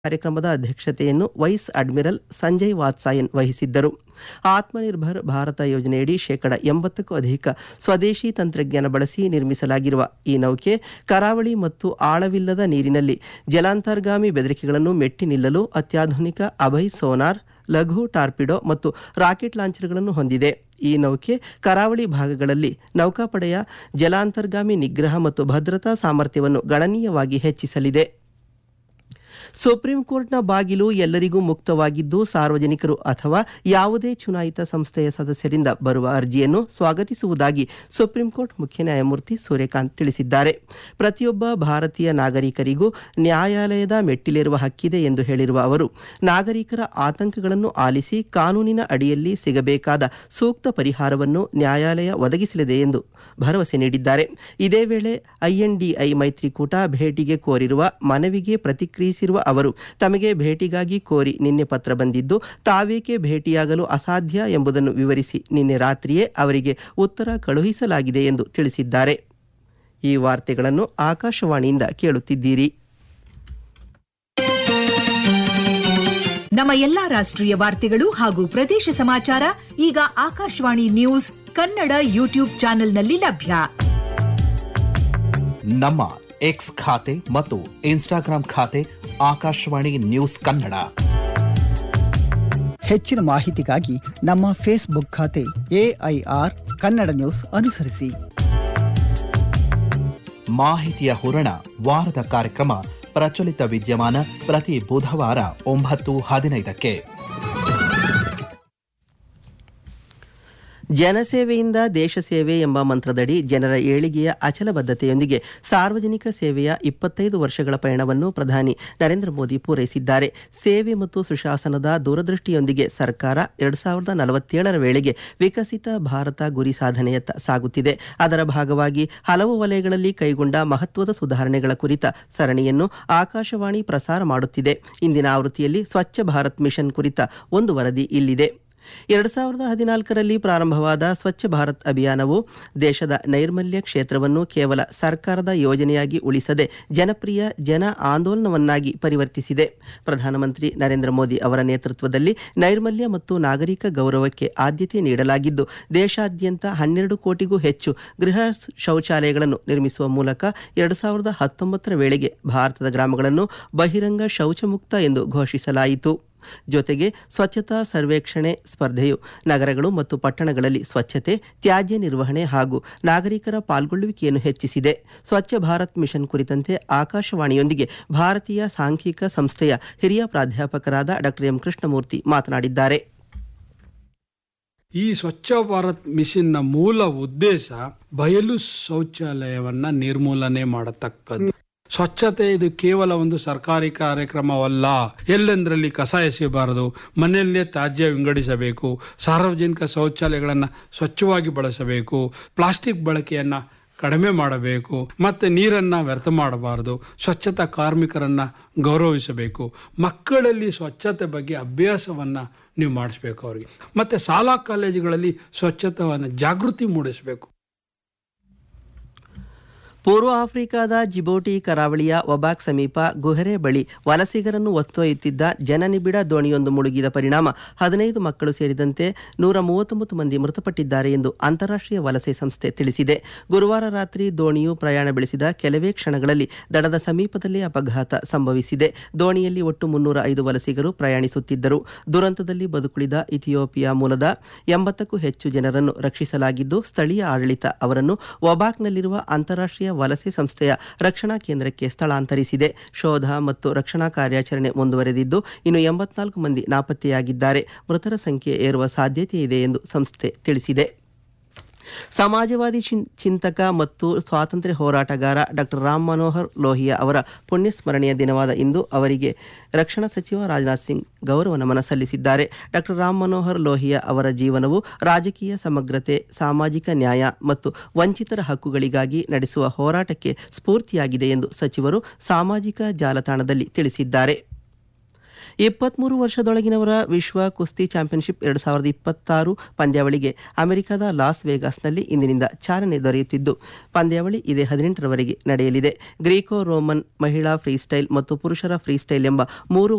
ಕಾರ್ಯಕ್ರಮದ ಅಧ್ಯಕ್ಷತೆಯನ್ನು wise admiral Sanjay ವಾತ್ಸಾಯನ್ ವಹಿಸಿದ್ದರು ಆತ್ಮನಿರ್ಭರ್ ಭಾರತ ಯೋಜನೆಯಡಿ ಶೇಕಡ ಎಂಬತ್ತಕ್ಕೂ ಅಧಿಕ ಸ್ವದೇಶಿ ತಂತ್ರಜ್ಞಾನ ಬಳಸಿ ನಿರ್ಮಿಸಲಾಗಿರುವ ಈ ನೌಕೆ ಕರಾವಳಿ ಮತ್ತು ಆಳವಿಲ್ಲದ ನೀರಿನಲ್ಲಿ ಜಲಾಂತರ್ಗಾಮಿ ಬೆದರಿಕೆಗಳನ್ನು ಮೆಟ್ಟಿ ನಿಲ್ಲಲು ಅತ್ಯಾಧುನಿಕ ಅಭಯ್ ಸೋನಾರ್ ಲಘು ಟಾರ್ಪಿಡೋ ಮತ್ತು ರಾಕೆಟ್ ಲಾಂಚರ್ಗಳನ್ನು ಹೊಂದಿದೆ ಈ ನೌಕೆ ಕರಾವಳಿ ಭಾಗಗಳಲ್ಲಿ ನೌಕಾಪಡೆಯ ಜಲಾಂತರ್ಗಾಮಿ ನಿಗ್ರಹ ಮತ್ತು ಭದ್ರತಾ ಸಾಮರ್ಥ್ಯವನ್ನು ಗಣನೀಯವಾಗಿ ಹೆಚ್ಚಿಸಲಿದೆ ಸುಪ್ರೀಂ ಕೋರ್ಟ್ನ ಬಾಗಿಲು ಎಲ್ಲರಿಗೂ ಮುಕ್ತವಾಗಿದ್ದು ಸಾರ್ವಜನಿಕರು ಅಥವಾ ಯಾವುದೇ ಚುನಾಯಿತ ಸಂಸ್ಥೆಯ ಸದಸ್ಯರಿಂದ ಬರುವ ಅರ್ಜಿಯನ್ನು ಸ್ವಾಗತಿಸುವುದಾಗಿ ಸುಪ್ರೀಂ ಕೋರ್ಟ್ ಮುಖ್ಯ ನ್ಯಾಯಮೂರ್ತಿ ಸೂರ್ಯಕಾಂತ್ ತಿಳಿಸಿದ್ದಾರೆ ಪ್ರತಿಯೊಬ್ಬ ಭಾರತೀಯ ನಾಗರಿಕರಿಗೂ ನ್ಯಾಯಾಲಯದ ಮೆಟ್ಟಿಲೇರುವ ಹಕ್ಕಿದೆ ಎಂದು ಹೇಳಿರುವ ಅವರು ನಾಗರಿಕರ ಆತಂಕಗಳನ್ನು ಆಲಿಸಿ ಕಾನೂನಿನ ಅಡಿಯಲ್ಲಿ ಸಿಗಬೇಕಾದ ಸೂಕ್ತ ಪರಿಹಾರವನ್ನು ನ್ಯಾಯಾಲಯ ಒದಗಿಸಲಿದೆ ಎಂದು ಭರವಸೆ ನೀಡಿದ್ದಾರೆ ಇದೇ ವೇಳೆ ಐಎನ್ಡಿಐ ಮೈತ್ರಿಕೂಟ ಭೇಟಿಗೆ ಕೋರಿರುವ ಮನವಿಗೆ ಪ್ರತಿಕ್ರಿಯಿಸಿರುವ ಅವರು ತಮಗೆ ಭೇಟಿಗಾಗಿ ಕೋರಿ ನಿನ್ನೆ ಪತ್ರ ಬಂದಿದ್ದು ತಾವೇಕೆ ಭೇಟಿಯಾಗಲು ಅಸಾಧ್ಯ ಎಂಬುದನ್ನು ವಿವರಿಸಿ ನಿನ್ನೆ ರಾತ್ರಿಯೇ ಅವರಿಗೆ ಉತ್ತರ ಕಳುಹಿಸಲಾಗಿದೆ ಎಂದು ತಿಳಿಸಿದ್ದಾರೆ ಈ ವಾರ್ತೆಗಳನ್ನು ಆಕಾಶವಾಣಿಯಿಂದ ಕೇಳುತ್ತಿದ್ದೀರಿ ನಮ್ಮ ಎಲ್ಲಾ ರಾಷ್ಟ್ರೀಯ ವಾರ್ತೆಗಳು ಹಾಗೂ ಪ್ರದೇಶ ಸಮಾಚಾರ ಈಗ ಆಕಾಶವಾಣಿ ನ್ಯೂಸ್ ಕನ್ನಡ ಯೂಟ್ಯೂಬ್ ಚಾನೆಲ್ನಲ್ಲಿ ಲಭ್ಯ ನಮ್ಮ ಎಕ್ಸ್ ಖಾತೆ ಮತ್ತು ಇನ್ಸ್ಟಾಗ್ರಾಂ ಖಾತೆ ಆಕಾಶವಾಣಿ ನ್ಯೂಸ್ ಕನ್ನಡ ಹೆಚ್ಚಿನ ಮಾಹಿತಿಗಾಗಿ ನಮ್ಮ ಫೇಸ್ಬುಕ್ ಖಾತೆ ಎಐಆರ್ ಕನ್ನಡ ನ್ಯೂಸ್ ಅನುಸರಿಸಿ ಮಾಹಿತಿಯ ಹೂರಣ ವಾರದ ಕಾರ್ಯಕ್ರಮ ಪ್ರಚಲಿತ ವಿದ್ಯಮಾನ ಪ್ರತಿ ಬುಧವಾರ ಒಂಬತ್ತು ಹದಿನೈದಕ್ಕೆ ಜನಸೇವೆಯಿಂದ ದೇಶ ಸೇವೆ ಎಂಬ ಮಂತ್ರದಡಿ ಜನರ ಏಳಿಗೆಯ ಅಚಲ ಬದ್ಧತೆಯೊಂದಿಗೆ ಸಾರ್ವಜನಿಕ ಸೇವೆಯ ಇಪ್ಪತ್ತೈದು ವರ್ಷಗಳ ಪಯಣವನ್ನು ಪ್ರಧಾನಿ ನರೇಂದ್ರ ಮೋದಿ ಪೂರೈಸಿದ್ದಾರೆ ಸೇವೆ ಮತ್ತು ಸುಶಾಸನದ ದೂರದೃಷ್ಟಿಯೊಂದಿಗೆ ಸರ್ಕಾರ ಎರಡು ಸಾವಿರದ ನಲವತ್ತೇಳರ ವೇಳೆಗೆ ವಿಕಸಿತ ಭಾರತ ಗುರಿ ಸಾಧನೆಯತ್ತ ಸಾಗುತ್ತಿದೆ ಅದರ ಭಾಗವಾಗಿ ಹಲವು ವಲಯಗಳಲ್ಲಿ ಕೈಗೊಂಡ ಮಹತ್ವದ ಸುಧಾರಣೆಗಳ ಕುರಿತ ಸರಣಿಯನ್ನು ಆಕಾಶವಾಣಿ ಪ್ರಸಾರ ಮಾಡುತ್ತಿದೆ ಇಂದಿನ ಆವೃತ್ತಿಯಲ್ಲಿ ಸ್ವಚ್ಛ ಭಾರತ್ ಮಿಷನ್ ಕುರಿತ ಒಂದು ವರದಿ ಇಲ್ಲಿದೆ ಎರಡು ಸಾವಿರದ ಹದಿನಾಲ್ಕರಲ್ಲಿ ಪ್ರಾರಂಭವಾದ ಸ್ವಚ್ಛ ಭಾರತ್ ಅಭಿಯಾನವು ದೇಶದ ನೈರ್ಮಲ್ಯ ಕ್ಷೇತ್ರವನ್ನು ಕೇವಲ ಸರ್ಕಾರದ ಯೋಜನೆಯಾಗಿ ಉಳಿಸದೆ ಜನಪ್ರಿಯ ಜನ ಆಂದೋಲನವನ್ನಾಗಿ ಪರಿವರ್ತಿಸಿದೆ ಪ್ರಧಾನಮಂತ್ರಿ ನರೇಂದ್ರ ಮೋದಿ ಅವರ ನೇತೃತ್ವದಲ್ಲಿ ನೈರ್ಮಲ್ಯ ಮತ್ತು ನಾಗರಿಕ ಗೌರವಕ್ಕೆ ಆದ್ಯತೆ ನೀಡಲಾಗಿದ್ದು ದೇಶಾದ್ಯಂತ ಹನ್ನೆರಡು ಕೋಟಿಗೂ ಹೆಚ್ಚು ಗೃಹ ಶೌಚಾಲಯಗಳನ್ನು ನಿರ್ಮಿಸುವ ಮೂಲಕ ಎರಡು ಸಾವಿರದ ಹತ್ತೊಂಬತ್ತರ ವೇಳೆಗೆ ಭಾರತದ ಗ್ರಾಮಗಳನ್ನು ಬಹಿರಂಗ ಶೌಚಮುಕ್ತ ಎಂದು ಘೋಷಿಸಲಾಯಿತು ಜೊತೆಗೆ ಸ್ವಚ್ಛತಾ ಸರ್ವೇಕ್ಷಣೆ ಸ್ಪರ್ಧೆಯು ನಗರಗಳು ಮತ್ತು ಪಟ್ಟಣಗಳಲ್ಲಿ ಸ್ವಚ್ಛತೆ ತ್ಯಾಜ್ಯ ನಿರ್ವಹಣೆ ಹಾಗೂ ನಾಗರಿಕರ ಪಾಲ್ಗೊಳ್ಳುವಿಕೆಯನ್ನು ಹೆಚ್ಚಿಸಿದೆ ಸ್ವಚ್ಛ ಭಾರತ್ ಮಿಷನ್ ಕುರಿತಂತೆ ಆಕಾಶವಾಣಿಯೊಂದಿಗೆ ಭಾರತೀಯ ಸಾಂಖ್ಯಿಕ ಸಂಸ್ಥೆಯ ಹಿರಿಯ ಪ್ರಾಧ್ಯಾಪಕರಾದ ಡಾಕ್ಟರ್ ಎಂ ಕೃಷ್ಣಮೂರ್ತಿ ಮಾತನಾಡಿದ್ದಾರೆ ಈ ಸ್ವಚ್ಛ ಭಾರತ್ ಮಿಷನ್ನ ಮೂಲ ಉದ್ದೇಶ ಬಯಲು ಶೌಚಾಲಯವನ್ನ ನಿರ್ಮೂಲನೆ ಮಾಡತಕ್ಕದ್ದು ಸ್ವಚ್ಛತೆ ಇದು ಕೇವಲ ಒಂದು ಸರ್ಕಾರಿ ಕಾರ್ಯಕ್ರಮವಲ್ಲ ಎಲ್ಲೆಂದರಲ್ಲಿ ಕಸ ಎಸೆಯಬಾರದು ಮನೆಯಲ್ಲೇ ತ್ಯಾಜ್ಯ ವಿಂಗಡಿಸಬೇಕು ಸಾರ್ವಜನಿಕ ಶೌಚಾಲಯಗಳನ್ನು ಸ್ವಚ್ಛವಾಗಿ ಬಳಸಬೇಕು ಪ್ಲಾಸ್ಟಿಕ್ ಬಳಕೆಯನ್ನ ಕಡಿಮೆ ಮಾಡಬೇಕು ಮತ್ತೆ ನೀರನ್ನ ವ್ಯರ್ಥ ಮಾಡಬಾರದು ಸ್ವಚ್ಛತಾ ಕಾರ್ಮಿಕರನ್ನ ಗೌರವಿಸಬೇಕು ಮಕ್ಕಳಲ್ಲಿ ಸ್ವಚ್ಛತೆ ಬಗ್ಗೆ ಅಭ್ಯಾಸವನ್ನ ನೀವು ಮಾಡಿಸ್ಬೇಕು ಅವರಿಗೆ ಮತ್ತೆ ಶಾಲಾ ಕಾಲೇಜುಗಳಲ್ಲಿ ಸ್ವಚ್ಛತವನ್ನು ಜಾಗೃತಿ ಮೂಡಿಸಬೇಕು ಪೂರ್ವ ಆಫ್ರಿಕಾದ ಜಿಬೋಟಿ ಕರಾವಳಿಯ ವಬಾಕ್ ಸಮೀಪ ಗುಹೆರೆ ಬಳಿ ವಲಸಿಗರನ್ನು ಒತ್ತೊಯ್ಯುತ್ತಿದ್ದ ಜನನಿಬಿಡ ದೋಣಿಯೊಂದು ಮುಳುಗಿದ ಪರಿಣಾಮ ಹದಿನೈದು ಮಕ್ಕಳು ಸೇರಿದಂತೆ ನೂರ ಮೂವತ್ತೊಂಬತ್ತು ಮಂದಿ ಮೃತಪಟ್ಟಿದ್ದಾರೆ ಎಂದು ಅಂತಾರಾಷ್ಟ್ರೀಯ ವಲಸೆ ಸಂಸ್ಥೆ ತಿಳಿಸಿದೆ ಗುರುವಾರ ರಾತ್ರಿ ದೋಣಿಯು ಪ್ರಯಾಣ ಬೆಳೆಸಿದ ಕೆಲವೇ ಕ್ಷಣಗಳಲ್ಲಿ ದಡದ ಸಮೀಪದಲ್ಲೇ ಅಪಘಾತ ಸಂಭವಿಸಿದೆ ದೋಣಿಯಲ್ಲಿ ಒಟ್ಟು ಮುನ್ನೂರ ಐದು ವಲಸಿಗರು ಪ್ರಯಾಣಿಸುತ್ತಿದ್ದರು ದುರಂತದಲ್ಲಿ ಬದುಕುಳಿದ ಇಥಿಯೋಪಿಯಾ ಮೂಲದ ಎಂಬತ್ತಕ್ಕೂ ಹೆಚ್ಚು ಜನರನ್ನು ರಕ್ಷಿಸಲಾಗಿದ್ದು ಸ್ಥಳೀಯ ಆಡಳಿತ ಅವರನ್ನು ವಬಾಕ್ನಲ್ಲಿರುವ ಅಂತಾರಾಷ್ಟ್ರೀಯ ವಲಸೆ ಸಂಸ್ಥೆಯ ರಕ್ಷಣಾ ಕೇಂದ್ರಕ್ಕೆ ಸ್ಥಳಾಂತರಿಸಿದೆ ಶೋಧ ಮತ್ತು ರಕ್ಷಣಾ ಕಾರ್ಯಾಚರಣೆ ಮುಂದುವರೆದಿದ್ದು ಇನ್ನು ಎಂಬತ್ನಾಲ್ಕು ಮಂದಿ ನಾಪತ್ತೆಯಾಗಿದ್ದಾರೆ ಮೃತರ ಸಂಖ್ಯೆ ಏರುವ ಸಾಧ್ಯತೆ ಇದೆ ಎಂದು ಸಂಸ್ಥೆ ತಿಳಿಸಿದೆ ಸಮಾಜವಾದಿ ಚಿನ್- ಚಿಂತಕ ಮತ್ತು ಸ್ವಾತಂತ್ರ್ಯ ಹೋರಾಟಗಾರ ಡಾಕ್ಟರ್ ರಾಮ್ ಮನೋಹರ್ ಲೋಹಿಯಾ ಅವರ ಪುಣ್ಯಸ್ಮರಣೆಯ ದಿನವಾದ ಇಂದು ಅವರಿಗೆ ರಕ್ಷಣಾ ಸಚಿವ ರಾಜನಾಥ್ ಸಿಂಗ್ ಗೌರವ ನಮನ ಸಲ್ಲಿಸಿದ್ದಾರೆ ಡಾಕ್ಟರ್ ರಾಮ್ ಮನೋಹರ್ ಲೋಹಿಯಾ ಅವರ ಜೀವನವು ರಾಜಕೀಯ ಸಮಗ್ರತೆ ಸಾಮಾಜಿಕ ನ್ಯಾಯ ಮತ್ತು ವಂಚಿತರ ಹಕ್ಕುಗಳಿಗಾಗಿ ನಡೆಸುವ ಹೋರಾಟಕ್ಕೆ ಸ್ಫೂರ್ತಿಯಾಗಿದೆ ಎಂದು ಸಚಿವರು ಸಾಮಾಜಿಕ ಜಾಲತಾಣದಲ್ಲಿ ತಿಳಿಸಿದ್ದಾರೆ ಇಪ್ಪತ್ಮೂರು ವರ್ಷದೊಳಗಿನವರ ವಿಶ್ವ ಕುಸ್ತಿ ಚಾಂಪಿಯನ್ಶಿಪ್ ಎರಡು ಸಾವಿರದ ಇಪ್ಪತ್ತಾರು ಪಂದ್ಯಾವಳಿಗೆ ಅಮೆರಿಕದ ಲಾಸ್ ವೇಗಾಸ್ನಲ್ಲಿ ಇಂದಿನಿಂದ ಚಾಲನೆ ದೊರೆಯುತ್ತಿದ್ದು ಪಂದ್ಯಾವಳಿ ಇದೇ ಹದಿನೆಂಟರವರೆಗೆ ನಡೆಯಲಿದೆ ಗ್ರೀಕೋ ರೋಮನ್ ಮಹಿಳಾ ಫ್ರೀಸ್ಟೈಲ್ ಮತ್ತು ಪುರುಷರ ಫ್ರೀಸ್ಟೈಲ್ ಎಂಬ ಮೂರು